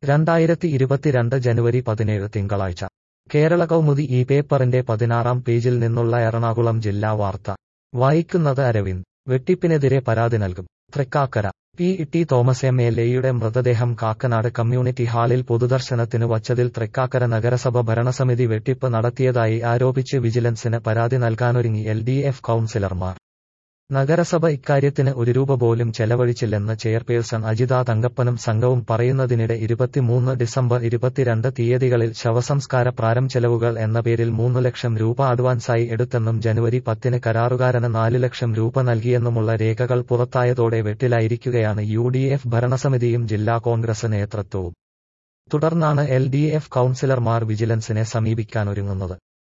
രണ്ടായിരത്തി ഇരുപത്തിരണ്ട് ജനുവരി പതിനേഴ് തിങ്കളാഴ്ച കേരള കൗമുദി ഈ പേപ്പറിന്റെ പതിനാറാം പേജിൽ നിന്നുള്ള എറണാകുളം ജില്ലാ വാർത്ത വായിക്കുന്നത് അരവിന്ദ് വെട്ടിപ്പിനെതിരെ പരാതി നൽകും Thrikkakara P T Thomas M L എയുടെ മൃതദേഹം കാക്കനാട് കമ്മ്യൂണിറ്റി ഹാളിൽ പൊതുദർശനത്തിന് വച്ചതിൽ തൃക്കാക്കര നഗരസഭ ഭരണസമിതി വെട്ടിപ്പ് നടത്തിയതായി ആരോപിച്ച് വിജിലൻസിന് പരാതി നൽകാനൊരുങ്ങി എൽ ഡി എഫ് കൌൺസിലർമാർ നഗരസഭ ഇക്കാര്യത്തിന് ഒരു രൂപ പോലും ചെലവഴിച്ചില്ലെന്ന് ചെയർപേഴ്സൺ അജിത തങ്കപ്പനും സംഘവും പറയുന്നതിനിടെ ഇരുപത്തിമൂന്ന് ഡിസംബർ ഇരുപത്തിരണ്ട് തീയതികളിൽ ശവസംസ്കാര പ്രാരം ചെലവുകൾ എന്ന പേരിൽ മൂന്നു ലക്ഷം രൂപ അഡ്വാൻസായി എടുത്തെന്നും ജനുവരി പത്തിന് കരാറുകാരന് നാല് ലക്ഷം രൂപ നൽകിയെന്നുമുള്ള രേഖകൾ പുറത്തായതോടെ വെട്ടിലായിരിക്കുകയാണ് യു ഡി എഫ് ഭരണസമിതിയും ജില്ലാ കോൺഗ്രസ് നേതൃത്വവും തുടർന്നാണ് എൽ ഡി എഫ് കൌൺസിലർമാർ വിജിലൻസിനെ സമീപിക്കാനൊരുങ്ങുന്നത്